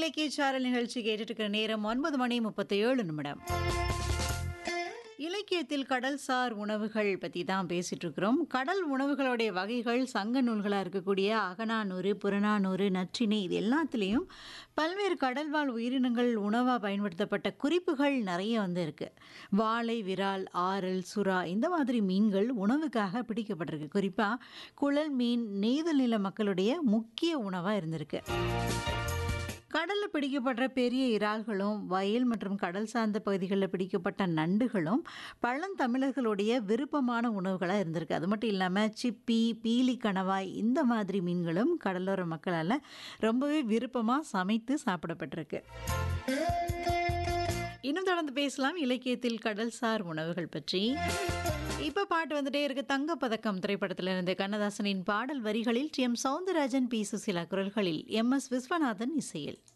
இலக்கிய சாரல் நிகழ்ச்சி கேட்டுட்டு இருக்கிற நேரம் ஒன்பது மணி முப்பத்தி ஏழு நிமிடம் இலக்கியத்தில் கடல்சார் உணவுகள் பற்றி தான் பேசிட்டு இருக்கிறோம் கடல் உணவுகளுடைய வகைகள் சங்க நூல்களாக இருக்கக்கூடிய அகநானூறு புறநானூறு நற்றினை இது எல்லாத்துலேயும் பல்வேறு கடல்வாழ் உயிரினங்கள் உணவாக பயன்படுத்தப்பட்ட குறிப்புகள் நிறைய வந்து இருக்குது வாழை விரால் ஆரல் சுறா இந்த மாதிரி மீன்கள் உணவுக்காக பிடிக்கப்பட்டிருக்கு குறிப்பாக குழல் மீன் நெய்தல் நில மக்களுடைய முக்கிய உணவாக இருந்திருக்கு கடலில் பிடிக்கப்படுற பெரிய இறால்களும் வயல் மற்றும் கடல் சார்ந்த பகுதிகளில் பிடிக்கப்பட்ட நண்டுகளும் பழந்தமிழர்களுடைய விருப்பமான உணவுகளாக இருந்திருக்கு அது மட்டும் இல்லாமல் சிப்பி பீலி கணவாய் இந்த மாதிரி மீன்களும் கடலோர மக்களால் ரொம்பவே விருப்பமாக சமைத்து சாப்பிடப்பட்டிருக்கு இன்னும் தொடர்ந்து பேசலாம் இலக்கியத்தில் கடல்சார் உணவுகள் பற்றி இப்போ பாட்டு வந்துட்டே இருக்கு தங்கப்பதக்கம் திரைப்படத்தில் இருந்து கண்ணதாசனின் பாடல் வரிகளில் T M Soundararajan P Susheela குரல்களில் எம் எஸ் விஸ்வநாதன் இசையில்